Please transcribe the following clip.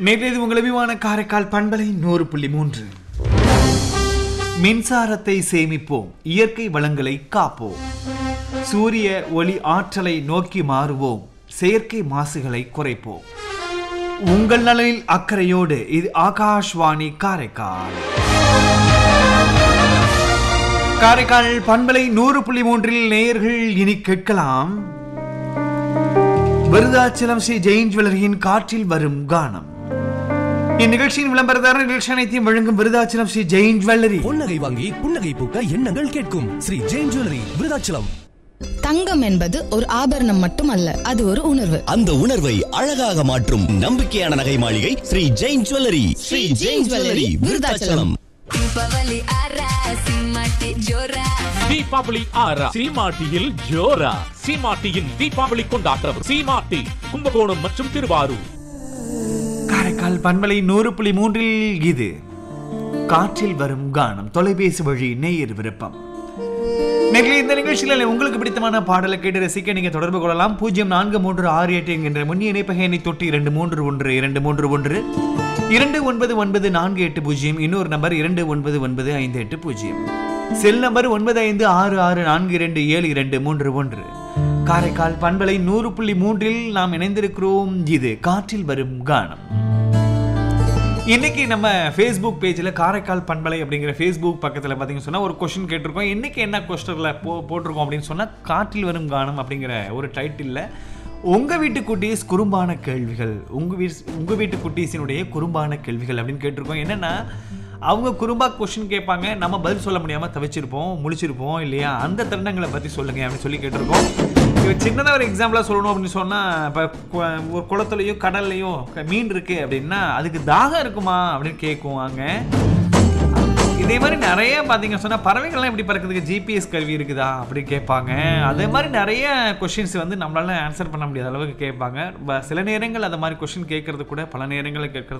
நேற்றைய உங்கள் அபிமான காரைக்கால் பண்பலை நூறு புள்ளி மூன்று மின்சாரத்தை சேமிப்போம் இயற்கை வளங்களை காப்போம் சூரிய ஒளி ஆற்றலை நோக்கி மாறுவோம் செயற்கை மாசுகளை குறைப்போம் உங்கள் நலனில் அக்கறையோடு இது ஆகாஷ்வாணி காரைக்கால் காரைக்கால் பண்பலை நூறு புள்ளி மூன்றில் நேயர்கள் இனி கேட்கலாம் விருதாச்சலம் ஸ்ரீ ஜெயின் ஜுவல்லரியின் காற்றில் வரும் கானம் இந்நிகழ்ச்சியின் விளம்பரதாரர் நிகழ்ச்சி அனைத்தையும் வழங்கும் விருதாச்சலம் ஸ்ரீ ஜெயின் ஜுவல்லரி பொன்னகை வாங்கி புன்னகை பூக்க எண்ணங்கள் கேட்கும் ஸ்ரீ ஜெயின் ஜுவல்லரி விருதாச்சலம் தங்கம் என்பது ஒரு ஆபரணம் மட்டுமல்ல அது ஒரு உணர்வு அந்த உணர்வை அழகாக மாற்றும் நம்பிக்கையான நகை மாளிகை ஸ்ரீ ஜெயின் ஜுவல்லரி ஸ்ரீ ஜெயின் ஜுவல்லரி விருதாச்சலம் ದೀಪಾವಳಿ ಆರ ಸಿಂಹಕ್ಕೆ ಜೋರ தீபாவளி ஆறா சீமாட்டியில் ஜோரா சீமாட்டியின் தீபாவளி கொண்டாட்டம் சீமாட்டி கும்பகோணம் மற்றும் திருவாரூர் காரைக்கால் பண்பலை நூறு புள்ளி மூன்றில் இது காற்றில் வரும் கானம் தொலைபேசி வழி நேயர் விருப்பம் நேர்களே இந்த நிகழ்ச்சியில் உங்களுக்கு பிடித்தமான பாடலை கேட்டு ரசிக்க நீங்க தொடர்பு கொள்ளலாம் பூஜ்ஜியம் நான்கு மூன்று ஆறு எட்டு என்கின்ற முன்னிய இணைப்பக எண்ணை தொட்டு இரண்டு மூன்று ஒன்று இரண்டு மூன்று ஒன்று இரண்டு ஒன்பது ஒன்பது நான்கு எட்டு பூஜ்ஜியம் இன்னொரு நம்பர் இரண்டு ஒன்பது ஒன்பது ஐந்து எட்டு பூஜ்ஜியம் செல் நம்பர் ஒன்பது ஐந்து ஆறு ஆறு நான்கு இரண்டு ஏழு இரண்டு மூன்று ஒன்று காரைக்கால் பண்பலை நூறு புள்ளி மூன்றில் நாம் இணைந்திருக்கிறோம் இது காற்றில் வரும் கானம் இன்னைக்கு நம்ம ஃபேஸ்புக் பேஜில் காரைக்கால் பண்பலை அப்படிங்கிற ஃபேஸ்புக் பக்கத்தில் பார்த்தீங்கன்னு சொன்னால் ஒரு கொஷின் கேட்டிருக்கோம் இன்னைக்கு என்ன கொஸ்டரில் போ போட்டிருக்கோம் அப்படின்னு சொன்னால் காற்றில் வரும் கானம் அப்படிங்கிற ஒரு டைட்டிலில் உங்கள் வீட்டு குட்டீஸ் குறும்பான கேள்விகள் உங்கள் வீட் உங்கள் வீட்டு குட்டீஸினுடைய குறும்பான கேள்விகள் அப்படின்னு கேட்டிருக்கோம் என்னென்னா அவங்க குறும்பா கொஷின் கேட்பாங்க நம்ம பதில் சொல்ல முடியாமல் தவிச்சிருப்போம் முழிச்சிருப்போம் இல்லையா அந்த தருணங்களை பற்றி சொல்லுங்க அப்படின்னு சொல்லி கேட்டிருக்கோம் இப்போ சின்னதாக ஒரு எக்ஸாம்பிளாக சொல்லணும் அப்படின்னு சொன்னால் இப்போ ஒரு குளத்துலையும் கடல்லையும் க- மீன் இருக்கு அப்படின்னா அதுக்கு தாகம் இருக்குமா அப்படின்னு கேட்குவாங்க இதே மாதிரி நிறைய பார்த்தீங்க சொன்னால் பறவைகள்லாம் எப்படி பறக்கிறதுக்கு ஜிபிஎஸ் கருவி இருக்குதா அப்படி கேட்பாங்க அதே மாதிரி நிறைய கொஷின்ஸ் வந்து நம்மளால ஆன்சர் பண்ண முடியாத அளவுக்கு கேட்பாங்க ப- சில நேரங்கள் அந்த மாதிரி கொஷின் கேட்கறது கூட பல நேரங்களில் கேட்கறது